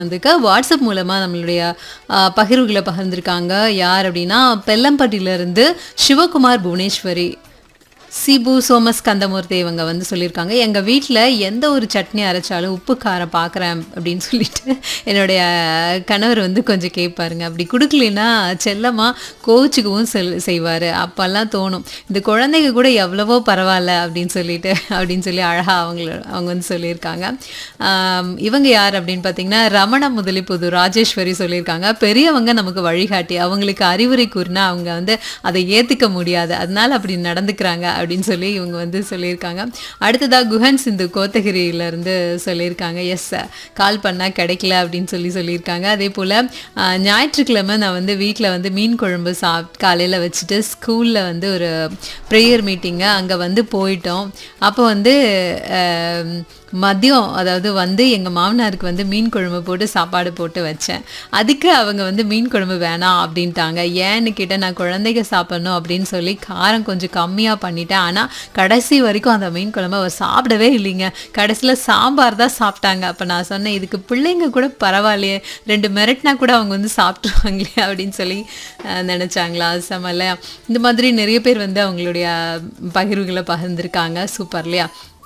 வந்துக்க WhatsApp மூலமா நம்மளுடைய அ, பகிர்வுகளை பகிர்ந்திருக்காங்க யார் அப்படின்னா பெல்லம்பட்டியிலிருந்து சிவகுமார் புவனேஸ்வரி சிபு சோமஸ் கந்தமூர்த்தி இவங்க வந்து சொல்லியிருக்காங்க எங்கள் வீட்டில் எந்த ஒரு சட்னி அரைச்சாலும் உப்பு காரம் பார்க்குறேன் அப்படின்னு சொல்லிட்டு என்னுடைய கணவர் வந்து கொஞ்சம் கேட்பாருங்க அப்படி கொடுக்கலனா செல்லமாக கோச்சுக்கவும் செல் செய்வார் அப்போல்லாம் தோணும் இந்த குழந்தைங்க கூட எவ்வளவோ பரவாயில்ல அப்படின்னு சொல்லிட்டு அப்படின்னு சொல்லி அழகாக அவங்கள அவங்க வந்து சொல்லியிருக்காங்க ஆம், இவங்க யார் அப்படின்னு பார்த்தீங்கன்னா ரமண முதலிப்புது ராஜேஸ்வரி சொல்லியிருக்காங்க பெரியவங்க நமக்கு வழிகாட்டி அவங்களுக்கு அறிவுரை கூறினா அவங்க வந்து அதை ஏற்றுக்க முடியாது அதனால அப்படி நடந்துக்கிறாங்க அப்படின்னு சொல்லி இவங்க வந்து சொல்லியிருக்காங்க அடுத்ததாக குஹன் சிந்து கோத்தகிரியிலேருந்து சொல்லியிருக்காங்க எஸ் கால் பண்ணால் கிடைக்கல அப்படின்னு சொல்லி சொல்லியிருக்காங்க அதே போல் ஞாயிற்றுக்கிழமை நான் வந்து வீட்டில் வந்து மீன் குழம்பு சாப் காலையில் வச்சுட்டு ஸ்கூலில் வந்து ஒரு ப்ரேயர் மீட்டிங்கு அங்கே வந்து போயிட்டோம் அப்போ வந்து ஆம், மதியம் அதாவது வந்து எங்கள் மாமனாருக்கு வந்து மீன் குழம்பு போட்டு சாப்பாடு போட்டு வச்சேன் அதுக்கு அவங்க வந்து மீன் குழம்பு வேணாம் அப்படின்ட்டாங்க ஏன்னு கேட்டால் நான் குழந்தைங்க சாப்பிடணும் அப்படின்னு சொல்லி காரம் கொஞ்சம் கம்மியாக பண்ணிட்டேன் ஆனால் கடைசி வரைக்கும் அந்த மீன் குழம்பு அவர் சாப்பிடவே இல்லைங்க கடைசியில் சாம்பார் தான் சாப்பிட்டாங்க அப்போ நான் சொன்னேன் இதுக்கு பிள்ளைங்க கூட பரவாயில்லையே ரெண்டு மிரட்டினா கூட அவங்க வந்து சாப்பிட்ருவாங்களே அப்படின்னு சொல்லி அஹ், நினைச்சாங்களா செம இல்லையா இந்த மாதிரி நிறைய பேர் வந்து அவங்களுடைய பகிர்வுகளை பகிர்ந்திருக்காங்க சூப்பர் இல்லையா